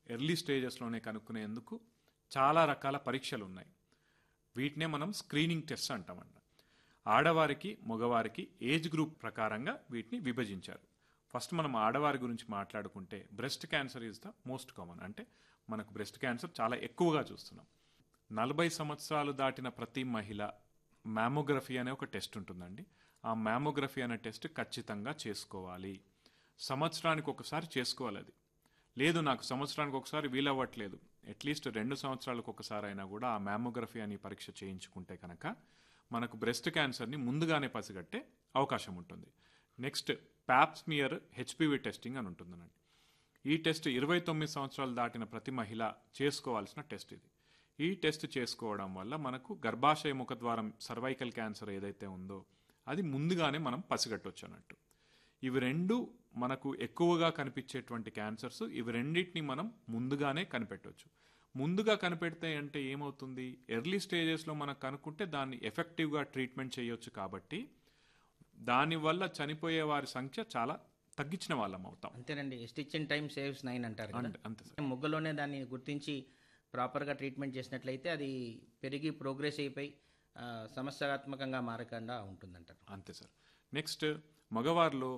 early స్టేజెస్లోనే కనుక్కునేందుకు చాలా రకాల పరీక్షలు ఉన్నాయి వీటినే మనం స్క్రీనింగ్ టెస్ట్ అంటామంట ఆడవారికి మగవారికి ఏజ్ గ్రూప్ ప్రకారంగా వీటిని విభజించారు ఫస్ట్ మనం ఆడవారి గురించి మాట్లాడుకుంటే breast cancer is the most common అంటే మనకు బ్రెస్ట్ క్యాన్సర్ చాలా ఎక్కువగా చూస్తున్నాం నలభై సంవత్సరాలు దాటిన ప్రతి మహిళ మ్యామోగ్రఫీ అనే ఒక టెస్ట్ ఉంటుందండి ఆ మ్యామోగ్రఫీ అనే టెస్ట్ ఖచ్చితంగా చేసుకోవాలి సంవత్సరానికి ఒకసారి చేసుకోవాలి అది లేదు నాకు సంవత్సరానికి ఒకసారి వీలవ్వట్లేదు అట్లీస్ట్ రెండు సంవత్సరాలకు ఒకసారి అయినా కూడా ఆ మ్యామోగ్రఫీ అని పరీక్ష చేయించుకుంటే కనుక మనకు బ్రెస్ట్ క్యాన్సర్ని ముందుగానే పసిగట్టే అవకాశం ఉంటుంది నెక్స్ట్ ప్యాప్స్మియర్ హెచ్పివి టెస్టింగ్ అని ఉంటుందనండి ఈ టెస్ట్ ఇరవై తొమ్మిది సంవత్సరాలు దాటిన ప్రతి మహిళ చేసుకోవాల్సిన టెస్ట్ ఇది ఈ టెస్ట్ చేసుకోవడం వల్ల మనకు గర్భాశయ ముఖద్వారం సర్వైకల్ క్యాన్సర్ ఏదైతే ఉందో అది ముందుగానే మనం పసిగట్టవచ్చు అన్నట్టు ఇవి రెండు మనకు ఎక్కువగా కనిపించేటువంటి క్యాన్సర్స్ ఇవి రెండింటిని మనం ముందుగానే కనిపెట్టవచ్చు ముందుగా కనిపెడితే అంటే ఏమవుతుంది ఎర్లీ స్టేజెస్లో మనం కనుక్కుంటే దాన్ని ఎఫెక్టివ్గా ట్రీట్మెంట్ చేయొచ్చు కాబట్టి దానివల్ల చనిపోయే వారి సంఖ్య చాలా తగ్గించిన వాళ్ళం అవుతాం అంతేనండి stitch in time saves nine అంటారు కదా అంతే అంతే సార్ మొగ్గలోనే దాన్ని గుర్తించి ప్రాపర్గా ట్రీట్మెంట్ చేసినట్లయితే అది పెరిగి ప్రోగ్రెస్ అయిపోయి ఆ, సమస్యాత్మకంగా మారకుండా ఉంటుందంటారు అంతే సార్ నెక్స్ట్ మగవారిలో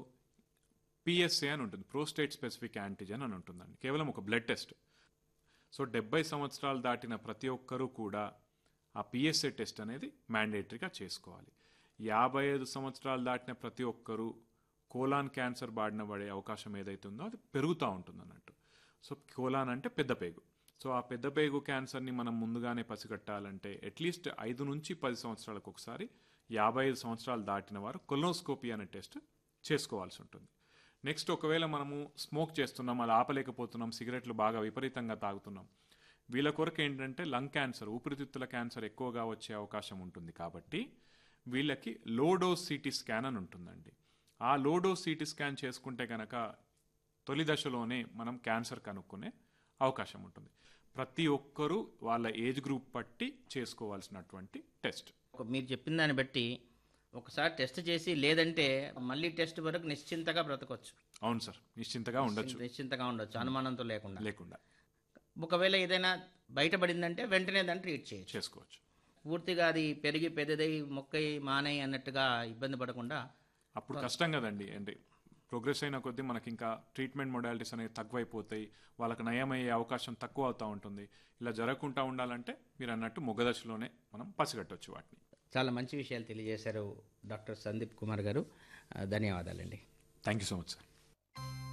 పిఎస్ఏ అని ఉంటుంది ప్రోస్టేట్ స్పెసిఫిక్ యాంటిజెన్ అని ఉంటుందండి కేవలం ఒక బ్లడ్ టెస్ట్ సో డెబ్బై సంవత్సరాలు దాటిన ప్రతి ఒక్కరూ కూడా ఆ పిఎస్ఏ టెస్ట్ అనేది మ్యాండేటరీగా చేసుకోవాలి యాభై ఐదు సంవత్సరాలు దాటిన ప్రతి ఒక్కరూ కోలాన్ క్యాన్సర్ బారిన పడే అవకాశం ఏదైతే ఉందో అది పెరుగుతూ ఉంటుంది అన్నట్టు సో కోలాన్ అంటే పెద్ద పేగు సో ఆ పెద్ద పేగు క్యాన్సర్ని మనం ముందుగానే పసిగట్టాలంటే అట్లీస్ట్ ఐదు నుంచి పది సంవత్సరాలకు ఒకసారి యాభై ఐదు సంవత్సరాలు దాటిన వారు కొలోనోస్కోపీ అనే టెస్ట్ చేసుకోవాల్సి ఉంటుంది నెక్స్ట్ ఒకవేళ మనము స్మోక్ చేస్తున్నాం అది ఆపలేకపోతున్నాం సిగరెట్లు బాగా విపరీతంగా తాగుతున్నాం వీళ్ళ కొరకు ఏంటంటే లంగ్ క్యాన్సర్ ఊపిరితిత్తుల క్యాన్సర్ ఎక్కువగా వచ్చే అవకాశం ఉంటుంది కాబట్టి వీళ్ళకి లోడోస్ సిటీ స్కాన్ అని ఉంటుందండి ఆ లోడోస్ సిటీ స్కాన్ చేసుకుంటే కనుక తొలి దశలోనే మనం క్యాన్సర్ కనుక్కునే అవకాశం ఉంటుంది ప్రతి ఒక్కరూ వాళ్ళ ఏజ్ గ్రూప్ బట్టి చేసుకోవాల్సినటువంటి టెస్ట్ ఒక మీరు చెప్పిన దాన్ని బట్టి ఒకసారి టెస్ట్ చేసి లేదంటే మళ్ళీ టెస్ట్ వరకు నిశ్చింతగా బ్రతకొచ్చు అవును సార్ నిశ్చింతగా ఉండొచ్చు నిశ్చింతగా ఉండొచ్చు అనుమానంతో లేకుండా లేకుండా ఒకవేళ ఏదైనా బయటపడిందంటే వెంటనే దాన్ని ట్రీట్ చేయొచ్చు చేసుకోవచ్చు పూర్తిగా అది పెరిగి పెద్దదై మొక్కై మానై అన్నట్టుగా ఇబ్బంది పడకుండా అప్పుడు కష్టం కదండి అంటే ప్రోగ్రెస్ అయిన కొద్దీ మనకి ఇంకా ట్రీట్మెంట్ మొడాలిటీస్ అనేవి తక్కువైపోతాయి వాళ్ళకి నయమయ్యే అవకాశం తక్కువ అవుతూ ఉంటుంది ఇలా జరగకుండా ఉండాలంటే మీరు అన్నట్టు మొగదశలోనే మనం పసిగట్టవచ్చు వాటిని చాలా మంచి విషయాలు తెలియజేశారు డాక్టర్ సందీప్ కుమార్ గారు ఆ, ధన్యవాదాలండి thank you so much sir